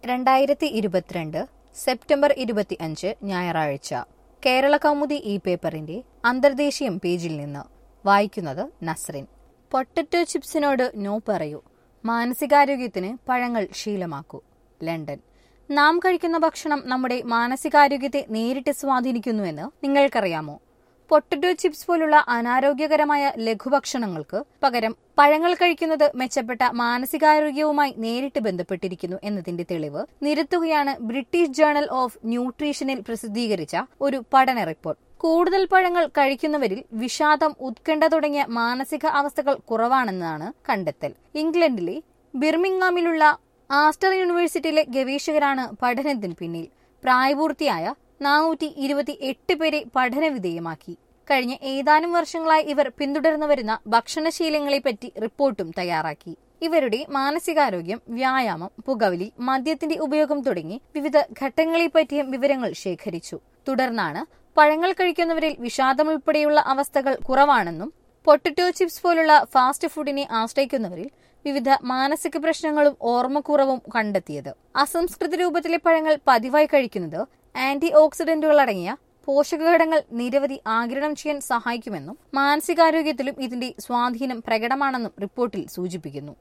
രണ്ടായിരത്തി ഇരുപത്തിരണ്ട് സെപ്റ്റംബർ ഇരുപത്തി അഞ്ച് ഞായറാഴ്ച കേരള കൗമുദി ഈ പേപ്പറിന്റെ അന്തർദേശീയം പേജിൽ നിന്ന് വായിക്കുന്നത് നസ്രിൻ പൊട്ടറ്റോ ചിപ്സിനോട് നോ പറയൂ മാനസികാരോഗ്യത്തിന് പഴങ്ങൾ ശീലമാക്കൂ ലണ്ടൻ നാം കഴിക്കുന്ന ഭക്ഷണം നമ്മുടെ മാനസികാരോഗ്യത്തെ നേരിട്ട് സ്വാധീനിക്കുന്നുവെന്ന് നിങ്ങൾക്കറിയാമോ പൊട്ടറ്റോ ചിപ്സ് പോലുള്ള അനാരോഗ്യകരമായ ലഘുഭക്ഷണങ്ങൾക്ക് പകരം പഴങ്ങൾ കഴിക്കുന്നത് മെച്ചപ്പെട്ട മാനസികാരോഗ്യവുമായി നേരിട്ട് ബന്ധപ്പെട്ടിരിക്കുന്നു എന്നതിന്റെ തെളിവ് നിരത്തുകയാണ് ബ്രിട്ടീഷ് ജേണൽ ഓഫ് ന്യൂട്രീഷനിൽ പ്രസിദ്ധീകരിച്ച ഒരു പഠന റിപ്പോർട്ട് കൂടുതൽ പഴങ്ങൾ കഴിക്കുന്നവരിൽ വിഷാദം ഉത്കണ്ഠ തുടങ്ങിയ മാനസിക അവസ്ഥകൾ കുറവാണെന്നാണ് കണ്ടെത്തൽ ഇംഗ്ലണ്ടിലെ ബിർമിംഗാമിലുള്ള ആസ്റ്റർ യൂണിവേഴ്സിറ്റിയിലെ ഗവേഷകരാണ് പഠനത്തിന് പിന്നിൽ പ്രായപൂർത്തിയായ നാനൂറ്റി ഇരുപത്തി എട്ട് പേരെ പഠനവിധേയമാക്കി കഴിഞ്ഞ ഏതാനും വർഷങ്ങളായി ഇവർ പിന്തുടർന്നു വരുന്ന ഭക്ഷണശീലങ്ങളെപ്പറ്റി റിപ്പോർട്ടും തയ്യാറാക്കി ഇവരുടെ മാനസികാരോഗ്യം വ്യായാമം പുകവലി മദ്യത്തിന്റെ ഉപയോഗം തുടങ്ങി വിവിധ ഘട്ടങ്ങളെപ്പറ്റിയും വിവരങ്ങൾ ശേഖരിച്ചു തുടർന്നാണ് പഴങ്ങൾ കഴിക്കുന്നവരിൽ വിഷാദം ഉൾപ്പെടെയുള്ള അവസ്ഥകൾ കുറവാണെന്നും പൊട്ടറ്റോ ചിപ്സ് പോലുള്ള ഫാസ്റ്റ് ഫുഡിനെ ആശ്രയിക്കുന്നവരിൽ വിവിധ മാനസിക പ്രശ്നങ്ങളും ഓർമ്മക്കുറവും കണ്ടെത്തിയത് അസംസ്കൃത രൂപത്തിലെ പഴങ്ങൾ പതിവായി കഴിക്കുന്നത് ആന്റി ഓക്സിഡന്റുകൾ അടങ്ങിയ പോഷകഘടകങ്ങൾ നിരവധി ആഗിരണം ചെയ്യാൻ സഹായിക്കുമെന്നും മാനസികാരോഗ്യത്തിലും ഇതിന്റെ സ്വാധീനം പ്രകടമാണെന്നും റിപ്പോർട്ടിൽ സൂചിപ്പിക്കുന്നു